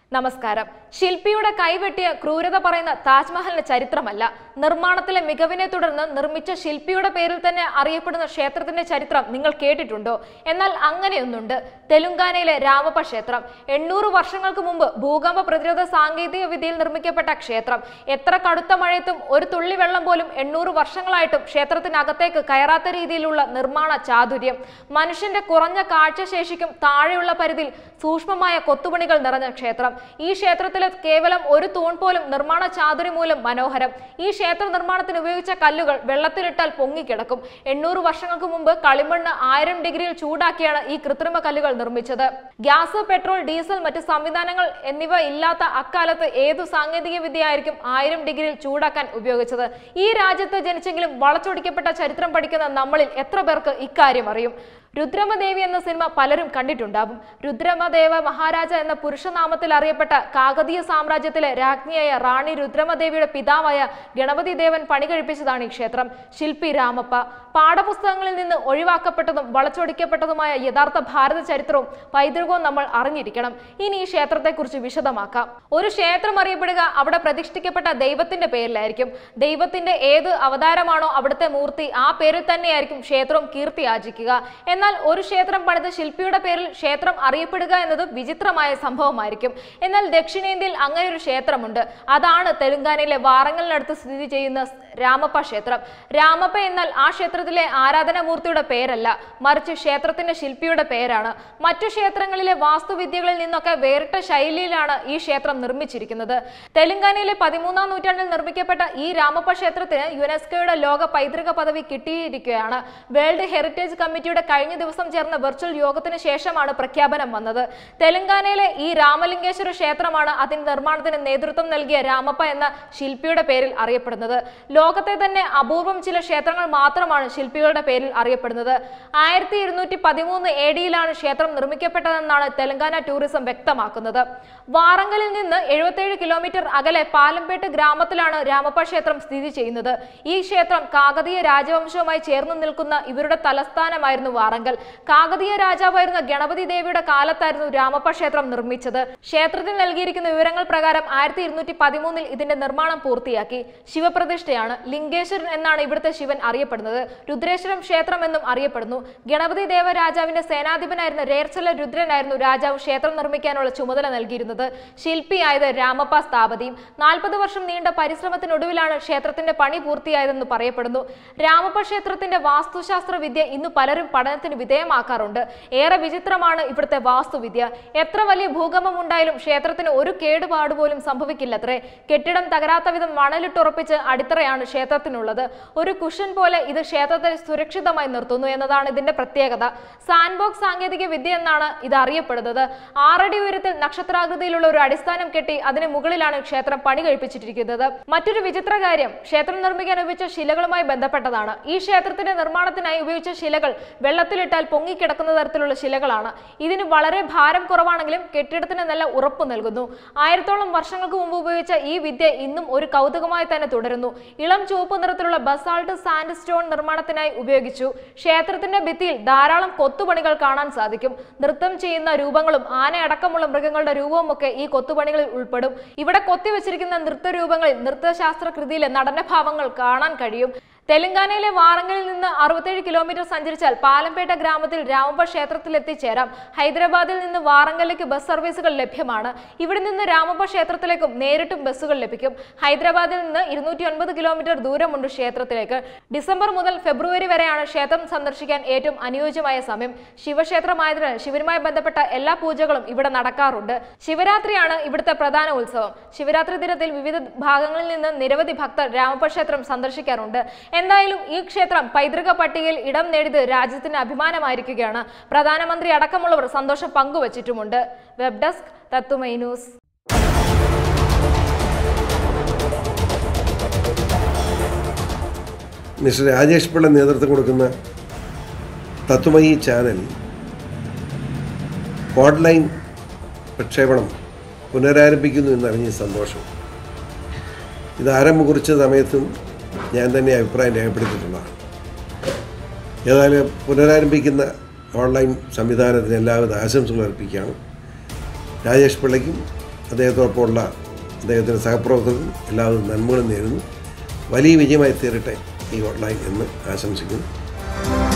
നമസ്കാരം ശില്പിയുടെ കൈവെട്ടിയ ക്രൂരത പറയുന്ന താജ്മഹലിന്റെ ചരിത്രമല്ല നിർമ്മാണത്തിലെ മികവിനെ തുടർന്ന് നിർമ്മിച്ച ശില്പിയുടെ പേരിൽ തന്നെ അറിയപ്പെടുന്ന ക്ഷേത്രത്തിന്റെ ചരിത്രം നിങ്ങൾ കേട്ടിട്ടുണ്ടോ എന്നാൽ അങ്ങനെയൊന്നുണ്ട് തെലുങ്കാനയിലെ രാമപ്പ ക്ഷേത്രം എണ്ണൂറ് വർഷങ്ങൾക്ക് മുമ്പ് ഭൂകമ്പ പ്രതിരോധ സാങ്കേതിക വിദ്യയിൽ നിർമ്മിക്കപ്പെട്ട ക്ഷേത്രം എത്ര കടുത്ത മഴയത്തും ഒരു തുള്ളി വെള്ളം പോലും എണ്ണൂറ് വർഷങ്ങളായിട്ടും ക്ഷേത്രത്തിനകത്തേക്ക് കയറാത്ത രീതിയിലുള്ള നിർമ്മാണ ചാതുര്യം മനുഷ്യന്റെ കുറഞ്ഞ കാഴ്ചശേഷിക്കും താഴെയുള്ള പരിധിയിൽ സൂക്ഷ്മമായ കൊത്തുപണികൾ നിറഞ്ഞ ക്ഷേത്രം ഈ ക്ഷേത്രത്തിലെ കേവലം ഒരു തൂൺ പോലും നിർമ്മാണ ചാതുരി മൂലം മനോഹരം ഈ ക്ഷേത്ര നിർമ്മാണത്തിന് ഉപയോഗിച്ച കല്ലുകൾ വെള്ളത്തിലിട്ടാൽ പൊങ്ങിക്കിടക്കും എണ്ണൂറ് വർഷങ്ങൾക്ക് മുമ്പ് കളിമണ്ണ് ആയിരം ഡിഗ്രിയിൽ ചൂടാക്കിയാണ് ഈ കൃത്രിമ കല്ലുകൾ നിർമ്മിച്ചത് ഗ്യാസ് പെട്രോൾ ഡീസൽ മറ്റ് സംവിധാനങ്ങൾ എന്നിവ ഇല്ലാത്ത അക്കാലത്ത് ഏതു സാങ്കേതിക വിദ്യയായിരിക്കും ആയിരം ഡിഗ്രിയിൽ ചൂടാക്കാൻ ഉപയോഗിച്ചത് ഈ രാജ്യത്ത് ജനിച്ചെങ്കിലും വളച്ചൊടിക്കപ്പെട്ട ചരിത്രം പഠിക്കുന്ന നമ്മളിൽ എത്ര പേർക്ക് ഇക്കാര്യം അറിയും രുദ്രമദേവി എന്ന സിനിമ പലരും കണ്ടിട്ടുണ്ടാവും രുദ്രമദേവ മഹാരാജ എന്ന പുരുഷനാമത്തിൽ അറിയപ്പെട്ട കാകതീയ സാമ്രാജ്യത്തിലെ രാജ്ഞിയായ റാണി രുദ്രമദേവിയുടെ പിതാവായ ഗണപതി ദേവൻ പണി കഴിപ്പിച്ചതാണ് ഈ ക്ഷേത്രം ശില്പി രാമപ്പ പാഠപുസ്തകങ്ങളിൽ നിന്ന് ഒഴിവാക്കപ്പെട്ടതും വളച്ചൊടിക്കപ്പെട്ടതുമായ യഥാർത്ഥ ഭാരത ചരിത്രവും പൈതൃകവും നമ്മൾ അറിഞ്ഞിരിക്കണം ഇനി ഈ ക്ഷേത്രത്തെക്കുറിച്ച് വിശദമാക്കാം ഒരു ക്ഷേത്രം അറിയപ്പെടുക അവിടെ പ്രതിഷ്ഠിക്കപ്പെട്ട ദൈവത്തിന്റെ പേരിലായിരിക്കും ദൈവത്തിന്റെ ഏത് അവതാരമാണോ അവിടുത്തെ മൂർത്തി ആ പേരിൽ തന്നെയായിരിക്കും ക്ഷേത്രം കീർത്തി ആർജിക്കുക എന്നാൽ ഒരു ക്ഷേത്രം പണിത ശില്പിയുടെ പേരിൽ ക്ഷേത്രം അറിയപ്പെടുക എന്നത് വിചിത്രമായ സംഭവമായിരിക്കും എന്നാൽ ദക്ഷിണേന്ത്യയിൽ അങ്ങനെ ഒരു ക്ഷേത്രമുണ്ട് അതാണ് തെലുങ്കാനയിലെ വാറങ്ങലിനടുത്ത് സ്ഥിതി ചെയ്യുന്ന രാമപ്പ ക്ഷേത്രം രാമപ്പ എന്നാൽ ആ ക്ഷേത്രത്തിലെ ആരാധനാമൂർത്തിയുടെ പേരല്ല മറിച്ച് ക്ഷേത്രത്തിന്റെ ശില്പിയുടെ പേരാണ് മറ്റു ക്ഷേത്രങ്ങളിലെ വാസ്തുവിദ്യകളിൽ നിന്നൊക്കെ വേറിട്ട ശൈലിയിലാണ് ഈ ക്ഷേത്രം നിർമ്മിച്ചിരിക്കുന്നത് തെലുങ്കാനയിലെ പതിമൂന്നാം നൂറ്റാണ്ടിൽ നിർമ്മിക്കപ്പെട്ട ഈ രാമപ്പ ക്ഷേത്രത്തിന് യുനെസ്കോയുടെ ലോക പൈതൃക പദവി കിട്ടിയിരിക്കുകയാണ് വേൾഡ് ഹെറിറ്റേജ് കമ്മിറ്റിയുടെ കഴിഞ്ഞ ദിവസം ചേർന്ന വെർച്വൽ യോഗത്തിന് ശേഷമാണ് പ്രഖ്യാപനം വന്നത് തെലങ്കാനയിലെ ഈ രാമലിംഗേശ്വര ക്ഷേത്രമാണ് അതിന്റെ നിർമ്മാണത്തിന് നേതൃത്വം നൽകിയ രാമപ്പ എന്ന ശില്പിയുടെ പേരിൽ അറിയപ്പെടുന്നത് ലോകത്തെ തന്നെ അപൂർവം ചില ക്ഷേത്രങ്ങൾ മാത്രമാണ് ശില്പികളുടെ പേരിൽ അറിയപ്പെടുന്നത് ആയിരത്തി ഇരുന്നൂറ്റി പതിമൂന്ന് എ ഡിയിലാണ് ക്ഷേത്രം നിർമ്മിക്കപ്പെട്ടതെന്നാണ് തെലങ്കാന ടൂറിസം വ്യക്തമാക്കുന്നത് വാറങ്കലിൽ നിന്ന് എഴുപത്തേഴ് കിലോമീറ്റർ അകലെ പാലംപേട്ട് ഗ്രാമത്തിലാണ് രാമപ്പ ക്ഷേത്രം സ്ഥിതി ചെയ്യുന്നത് ഈ ക്ഷേത്രം കാകതീയ രാജവംശവുമായി ചേർന്ന് നിൽക്കുന്ന ഇവരുടെ തലസ്ഥാനമായിരുന്നു വാറങ്കൽ കാകതീയ രാജാവായിരുന്ന ഗണപതി ദേവിയുടെ കാലത്തായിരുന്നു രാമപ്പ ക്ഷേത്രം നിർമ്മിച്ചത് ക്ഷേത്രത്തിൽ നൽകിയിരിക്കുന്ന വിവരങ്ങൾ പ്രകാരം ആയിരത്തി ഇരുന്നൂറ്റി പതിമൂന്നിൽ ഇതിന്റെ നിർമ്മാണം പൂർത്തിയാക്കി ശിവപ്രതിഷ്ഠയാണ് ലിംഗേശ്വരൻ എന്നാണ് ഇവിടുത്തെ ശിവൻ അറിയപ്പെടുന്നത് രുദ്രേശ്വരം ക്ഷേത്രം എന്നും അറിയപ്പെടുന്നു ഗണപതി ദേവ രാജാവിന്റെ സേനാധിപനായിരുന്ന രേർച്ചല രുദ്രനായിരുന്നു രാജാവ് ക്ഷേത്രം നിർമ്മിക്കാനുള്ള ചുമതല നൽകിയിരുന്നത് ശില്പിയായത് രാമപ്പ സ്ഥാപതിയും നാൽപ്പത് വർഷം നീണ്ട പരിശ്രമത്തിനൊടുവിലാണ് ക്ഷേത്രത്തിന്റെ പണി പൂർത്തിയായതെന്ന് പറയപ്പെടുന്നു രാമപ്പ ക്ഷേത്രത്തിന്റെ വാസ്തുശാസ്ത്ര വിദ്യ ഇന്ന് പലരും പഠനത്തിന് വിധേയമാക്കാറുണ്ട് ഏറെ വിചിത്രമാണ് ഇവിടുത്തെ വാസ്തുവിദ്യ എത്ര വലിയ ഭൂകമ്പം ഉണ്ടായാലും ക്ഷേത്രത്തിന് ഒരു കേടുപാട് പോലും സംഭവിക്കില്ലത്രേ കെട്ടിടം തകരാത്ത വിധം മണലിട്ടുറപ്പിച്ച് അടിത്തറയാണ് ക്ഷേത്രത്തിനുള്ളത് ഒരു കുഷൻ പോലെ ഇത് ക്ഷേത്രത്തെ സുരക്ഷിതമായി നിർത്തുന്നു എന്നതാണ് ഇതിന്റെ പ്രത്യേകത സാൻബോക്സ് സാങ്കേതിക വിദ്യ എന്നാണ് ഇത് അറിയപ്പെടുന്നത് ആറടി ഉയരത്തിൽ നക്ഷത്രാകൃതിയിലുള്ള ഒരു അടിസ്ഥാനം കെട്ടി അതിന് മുകളിലാണ് ക്ഷേത്രം പണി കഴിപ്പിച്ചിട്ടിരിക്കുന്നത് മറ്റൊരു വിചിത്ര കാര്യം ക്ഷേത്രം നിർമ്മിക്കാൻ ഉപയോഗിച്ച ശിലകളുമായി ബന്ധപ്പെട്ടതാണ് ഈ ക്ഷേത്രത്തിന്റെ നിർമ്മാണത്തിനായി ഉപയോഗിച്ച ശിലകൾ വെള്ളത്തിലിട്ടാൽ പൊങ്ങിക്കിടക്കുന്ന തരത്തിലുള്ള ശിലകളാണ് ഇതിന് വളരെ ഭാരം കുറവാണെങ്കിലും കെട്ടിടത്തിന് നല്ല ഉറപ്പ് നൽകുന്നു ആയിരത്തോളം വർഷങ്ങൾക്ക് മുമ്പ് ഉപയോഗിച്ച ഈ വിദ്യ ഇന്നും ഒരു കൗതുകമായി തന്നെ തുടരുന്നു ഇളം ചുവപ്പ് നിറത്തിലുള്ള ബസാൾട്ട് സാൻഡ് സ്റ്റോൺ നിർമ്മാണത്തിനായി ഉപയോഗിച്ചു ക്ഷേത്രത്തിന്റെ ഭിത്തിയിൽ ധാരാളം കൊത്തുപണികൾ കാണാൻ സാധിക്കും നൃത്തം ചെയ്യുന്ന രൂപങ്ങളും ആന അടക്കമുള്ള മൃഗങ്ങളുടെ രൂപവും ഒക്കെ ഈ കൊത്തുപണികളിൽ ഉൾപ്പെടും ഇവിടെ കൊത്തിവെച്ചിരിക്കുന്ന നൃത്തരൂപങ്ങളിൽ നൃത്തശാസ്ത്ര കൃതിയിലെ നടനഭാവങ്ങൾ കാണാൻ കഴിയും തെലങ്കാനയിലെ വാറങ്കലിൽ നിന്ന് അറുപത്തേഴ് കിലോമീറ്റർ സഞ്ചരിച്ചാൽ പാലംപേട്ട ഗ്രാമത്തിൽ രാമപ്പ ക്ഷേത്രത്തിൽ എത്തിച്ചേരാം ഹൈദരാബാദിൽ നിന്ന് വാറങ്കലിലേക്ക് ബസ് സർവീസുകൾ ലഭ്യമാണ് ഇവിടെ നിന്ന് രാമപ്പ ക്ഷേത്രത്തിലേക്കും നേരിട്ടും ബസ്സുകൾ ലഭിക്കും ഹൈദരാബാദിൽ നിന്ന് ഇരുന്നൂറ്റി ഒൻപത് കിലോമീറ്റർ ദൂരമുണ്ട് ക്ഷേത്രത്തിലേക്ക് ഡിസംബർ മുതൽ ഫെബ്രുവരി വരെയാണ് ക്ഷേത്രം സന്ദർശിക്കാൻ ഏറ്റവും അനുയോജ്യമായ സമയം ശിവക്ഷേത്രമായതിനാൽ ശിവനുമായി ബന്ധപ്പെട്ട എല്ലാ പൂജകളും ഇവിടെ നടക്കാറുണ്ട് ശിവരാത്രിയാണ് ഇവിടുത്തെ പ്രധാന ഉത്സവം ശിവരാത്രി ദിനത്തിൽ വിവിധ ഭാഗങ്ങളിൽ നിന്ന് നിരവധി ഭക്തർ രാമപ്പ ക്ഷേത്രം സന്ദർശിക്കാറുണ്ട് എന്തായാലും ഈ ക്ഷേത്രം പൈതൃക പട്ടികയിൽ ഇടം നേടിയത് രാജ്യത്തിന് അഭിമാനമായിരിക്കുകയാണ് പ്രധാനമന്ത്രി അടക്കമുള്ളവർ സന്തോഷം പങ്കുവച്ചിട്ടുമുണ്ട് web desk Tatwamayi news mister Rajesh Pillai നേതൃത്വം കൊടുക്കുന്ന തത്വമയി ചാനൽ ഓൺലൈൻ പ്രക്ഷേപണം പുനരാരംഭിക്കുന്നു എന്നറിഞ്ഞ സന്തോഷം ഇത് ആരംഭം കുറിച്ച സമയത്തും ഞാൻ തന്നെ അഭിപ്രായം രേഖപ്പെടുത്തിയിട്ടുള്ളതാണ് ഏതായാലും പുനരാരംഭിക്കുന്ന ഓൺലൈൻ സംവിധാനത്തിന് എല്ലാവിധ ആശംസകൾ അർപ്പിക്കുകയാണ് രാജേഷ് പിള്ളയ്ക്കും അദ്ദേഹത്തോടൊപ്പമുള്ള അദ്ദേഹത്തിൻ്റെ സഹപ്രവർത്തകർക്കും എല്ലാവരും നന്മകളും നേരുന്നു വലിയ വിജയമായി തീരട്ടെ ഈ ഹോട്ട്ലൈൻ എന്ന് ആശംസിക്കുന്നു